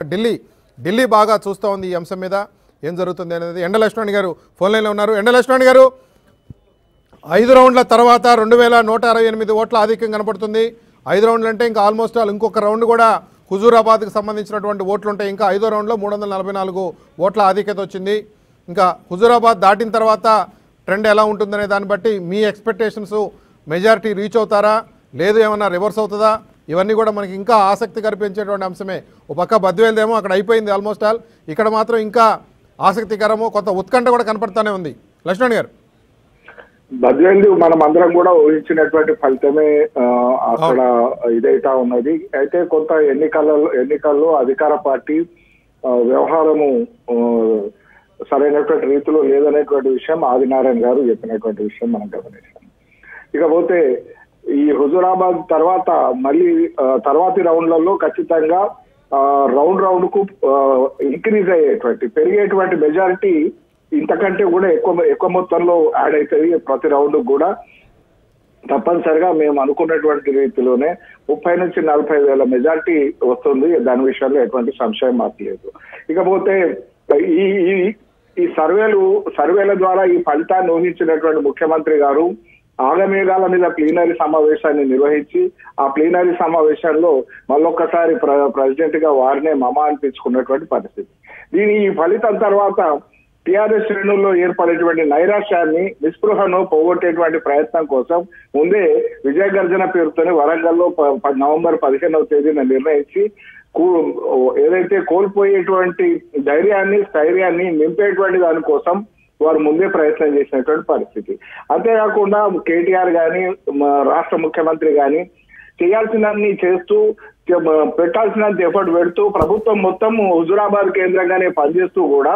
ఢిల్లీ ఢిల్లీ బాగా చూస్తూ ఉంది ఈ అంశం మీద ఏం జరుగుతుంది అనేది ఎండ లక్ష్మణ్ గారు ఫోన్ లైన్లో ఉన్నారు ఎండ లక్ష్మణ్ గారు ఐదు రౌండ్ల తర్వాత రెండు వేల నూట అరవై ఎనిమిది ఓట్ల ఆధిక్యం కనపడుతుంది ఐదు రౌండ్లు అంటే ఇంకా ఆల్మోస్ట్ ఆల్ ఇంకొక రౌండ్ కూడా హుజూరాబాద్కి సంబంధించినటువంటి ఓట్లు ఉంటాయి ఇంకా ఐదో రౌండ్లో మూడు వందల నలభై నాలుగు ఓట్ల ఆధిక్యత వచ్చింది ఇంకా హుజూరాబాద్ దాటిన తర్వాత ట్రెండ్ ఎలా ఉంటుందనే దాన్ని బట్టి మీ ఎక్స్పెక్టేషన్స్ మెజారిటీ రీచ్ అవుతారా లేదు ఏమన్నా రివర్స్ అవుతుందా ఇవన్నీ కూడా మనకి ఇంకా ఆసక్తి కనిపించేటువంటి అంశమే ఒక పక్క బద్వేల్దేమో అక్కడ అయిపోయింది ఆల్మోస్ట్ ఆల్ ఇక్కడ మాత్రం ఇంకా ఆసక్తికరము కొంత ఉత్కంఠ కూడా కనపడతానే ఉంది లక్ష్మణ్ గారు బద్వేలు మనం అందరం కూడా ఊహించినటువంటి ఫలితమే ఆ, అక్కడ ఇదైతా ఉన్నది అయితే కొంత ఎన్నికలలో ఎన్నికల్లో అధికార పార్టీ ఆ, వ్యవహారము ఆ, సరైనటువంటి రీతిలో లేదనేటువంటి విషయం ఆదినారాయణ గారు చెప్పినటువంటి విషయం మనం గమనిస్తాం ఇకపోతే ఈ హుజురాబాద్ తర్వాత మళ్ళీ ఆ, తర్వాతి రౌండ్లలో ఖచ్చితంగా ఆ, రౌండ్ రౌండ్ కు ఇంక్రీజ్ అయ్యేటువంటి పెరిగేటువంటి మెజారిటీ ఇంతకంటే కూడా ఎక్కువ ఎక్కువ మొత్తంలో యాడ్ అవుతుంది ప్రతి రౌండ్ కూడా తప్పనిసరిగా మేము అనుకున్నటువంటి రీతిలోనే ముప్పై నుంచి నలభై వేల మెజార్టీ వస్తుంది దాని విషయంలో ఎటువంటి సంశయం మాకు లేదు ఇకపోతే ఈ ఈ- ఈ సర్వేలు సర్వేల ద్వారా ఈ ఫలితాన్ని ఊహించినటువంటి ముఖ్యమంత్రి గారు ఆగమేఘాల మీద ప్లీనరీ సమావేశాన్ని నిర్వహించి ఆ ప్లీనరీ సమావేశంలో మళ్ళొక్కసారి ప్ర ప్రెసిడెంట్ గా వారినే మమ అనిపించుకున్నటువంటి పరిస్థితి దీని ఈ ఫలితం తర్వాత టిఆర్ఎస్ శ్రేణుల్లో ఏర్పడేటువంటి నైరాశ్యాన్ని నిస్పృహను పోగొట్టేటువంటి ప్రయత్నం కోసం ముందే విజయ గర్జన పేరుతోనే వరంగల్లో ప- ప- నవంబర్ పదిహేనవ తేదీన నిర్ణయించి కూ- ఏదైతే కోల్పోయేటువంటి ధైర్యాన్ని స్థైర్యాన్ని నింపేటువంటి దానికోసం వారు ముందే ప్రయత్నం చేసినటువంటి పరిస్థితి అంతేకాకుండా కేటీఆర్ గాని మా రాష్ట్ర ముఖ్యమంత్రి గాని చేయాల్సినన్ని చేస్తూ చె- పెట్టాల్సినంత ఎఫర్ట్ పెడుతూ ప్రభుత్వం మొత్తం హుజురాబాద్ కేంద్రంగానే పనిచేస్తూ కూడా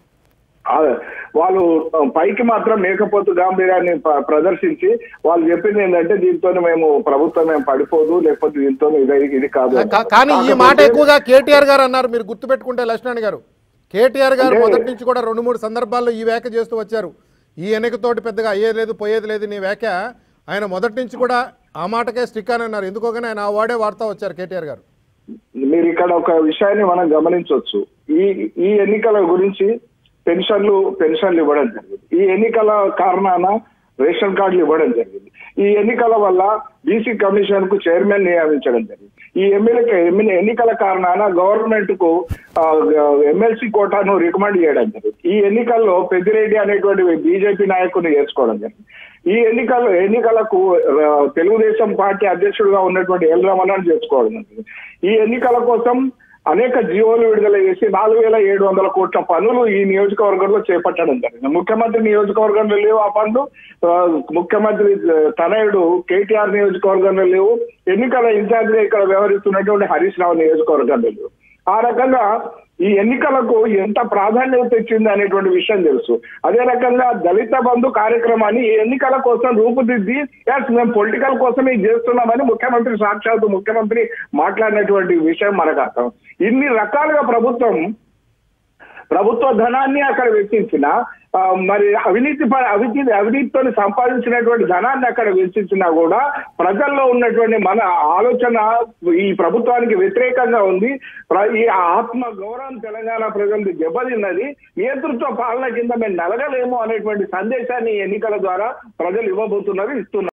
ఆ, వాళ్ళు ఆ, పైకి మాత్రం మేకపోతు గాంభీర్యాన్ని ప్ర- ప్రదర్శించి వాళ్ళు చెప్పింది ఏంటంటే దీంతో మేము ప్రభుత్వం ఏం పడిపోదు లేకపోతే దీంతో ఇది ఇది కాదు కా- కానీ ఈ మాట కాకపోతే- ఎక్కువగా కేటీఆర్ గారు అన్నారు మీరు గుర్తుపెట్టుకుంటే లక్ష్మణ్ గారు కేటీఆర్ గారు అంటే- మొదటి నుంచి కూడా రెండు మూడు సందర్భాల్లో ఈ వ్యాఖ్య చేస్తూ వచ్చారు ఈ ఎన్నికతోటి పెద్దగా అయ్యేది లేదు పోయేది లేదు నీ వ్యాఖ్య ఆయన మొదటి నుంచి కూడా ఆ మాటకే స్టిక్ అని అన్నారు ఎందుకోగానే ఆయన ఆ వాడే వాడుతూ వచ్చారు కేటీఆర్ గారు మీరు ఇక్కడ ఒక విషయాన్ని మనం గమనించవచ్చు ఈ ఈ ఎన్నికల గురించి పెన్షన్లు పెన్షన్లు ఇవ్వడం జరిగింది ఈ ఎన్నికల కారణాన రేషన్ కార్డులు ఇవ్వడం జరిగింది ఈ ఎన్నికల వల్ల బీసీ కమిషన్ కు చైర్మన్ నియమించడం జరిగింది ఈ ఎమ్మెల్యే ఎన్నికల కారణాన గవర్నమెంట్ కు ఎమ్మెల్సీ కోటాను రికమెండ్ చేయడం జరిగింది ఈ ఎన్నికల్లో పెద్దిరెడ్డి అనేటువంటి బీజేపీ నాయకుడిని చేసుకోవడం జరిగింది ఈ ఎన్నికల ఎన్నికలకు ఆ, తెలుగుదేశం పార్టీ అధ్యక్షుడిగా ఉన్నటువంటి ఎల్ రమణని చేసుకోవడం జరిగింది ఈ ఎన్నికల కోసం అనేక జీవోలు విడుదల చేసి నాలుగు వేల ఏడు వందల కోట్ల పనులు ఈ నియోజకవర్గంలో చేపట్టడం జరిగింది ముఖ్యమంత్రి నియోజకవర్గంలో లేవు ఆ పనులు ఆ, ముఖ్యమంత్రి ఆ, తనయుడు కేటీఆర్ నియోజకవర్గంలో లేవు ఎన్నికల ఇన్ఛార్జిగా ఇక్కడ వ్యవహరిస్తున్నటువంటి హరీష్ రావు నియోజకవర్గంలో లేవు ఆ రకంగా ఈ ఎన్నికలకు ఎంత ప్రాధాన్యత ఇచ్చింది అనేటువంటి విషయం తెలుసు అదే రకంగా దళిత బంధు కార్యక్రమాన్ని ఈ ఎన్నికల కోసం రూపుదిద్ది ఎస్ మేము పొలిటికల్ కోసం ఇది చేస్తున్నామని ముఖ్యమంత్రి సాక్షాత్తు ముఖ్యమంత్రి మాట్లాడినటువంటి విషయం మనకు అర్థం ఇన్ని రకాలుగా ప్రభుత్వం ప్రభుత్వ ధనాన్ని అక్కడ వెచ్చించిన ఆ, మరి అవినీతి ప- అవినీతి అవినీతితో సంపాదించినటువంటి ధనాన్ని అక్కడ వెచ్చించినా కూడా ప్రజల్లో ఉన్నటువంటి మన ఆలోచన ఈ ప్రభుత్వానికి వ్యతిరేకంగా ఉంది ప్ర- ఈ ఆత్మ గౌరవం తెలంగాణ ప్రజలది దెబ్బతిన్నది నియంతృత్వ పాలన కింద మేము నలగలేము అనేటువంటి సందేశాన్ని ఈ ఎన్నికల ద్వారా ప్రజలు ఇవ్వబోతున్నారు ఇస్తున్నారు